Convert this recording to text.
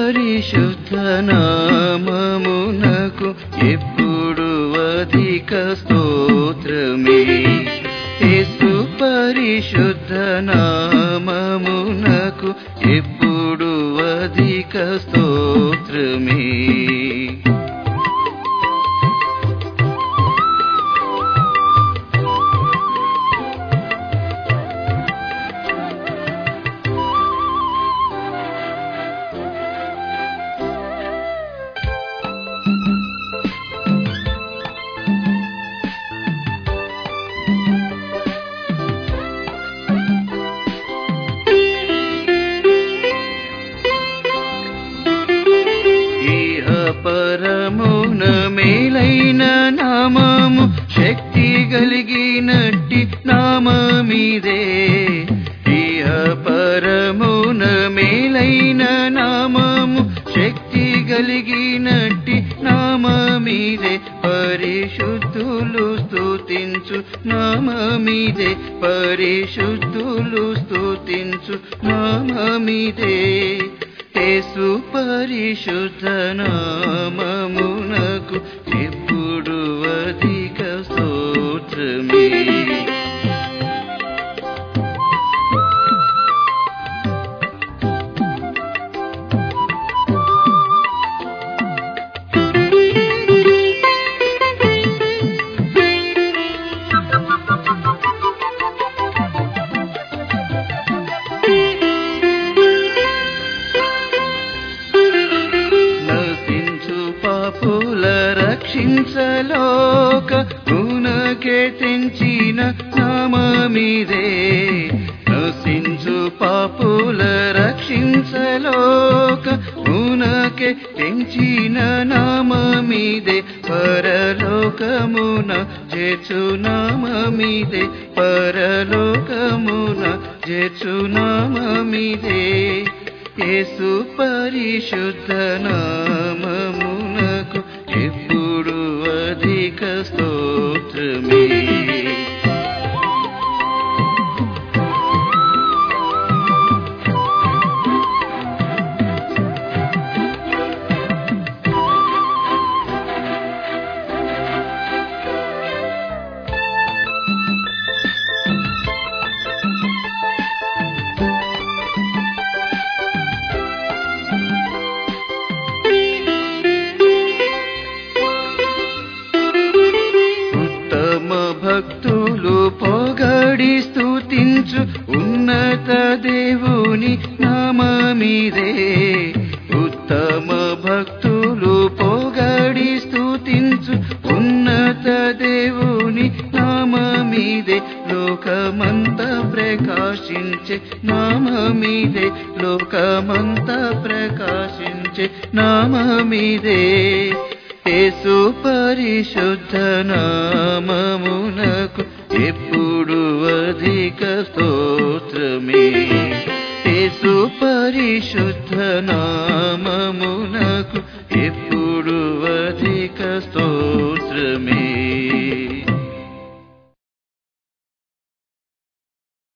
పరిశుద్ధ నామమునకు ఎప్పుడు అధిక స్తోత్రమే యేసు పరిశుద్ధ నామమునకు ఎప్పుడు అధిక స్తోత్రమే ఇహ పరమున మేలైన నామము శక్తి కలిగినట్టి నామమిదే ఇహ పరమున మేలైన నామము శక్తి కలిగినట్టి నామమిదే పరిశుద్ధులు స్తుతించు నామమిదే పరిశుద్ధులు స్తుతించు నామమిదే యేసు పరిశుద్ధ నామమునకు ఎప్పుడు అధిక స్తోత్రమే నశించు పాపుల రక్షించలోక గుణకే తెంచిన నామమిదే నశించు పాపుల రక్షించలోక గుణకే తెంచిన నామమిదే పరలోకమున చేర్చు నామమిదే పరలోకమున చేర్చు నామమిదే యేసు పరిశుద్ధ నామమునకు ఎప్పుడు అధిక స్తోత్రమే ఉత్తమ భక్తులు పొగడి స్తుతించు ఉన్నత దేవుని నామమిదే ఉత్తమ భక్తులు పొగడి స్తుతించు ఉన్నత దేవుని నామమిదే లోకమంత ప్రకాశించే నామమిదే లోకమంత ప్రకాశించే నామమిదే యేసు పరిశుద్ధ నామమునకు ఎప్పుడు అధిక స్తోత్రమే యేసు పరిశుద్ధ నామమునకు ఎప్పుడు అధిక స్తోత్రమే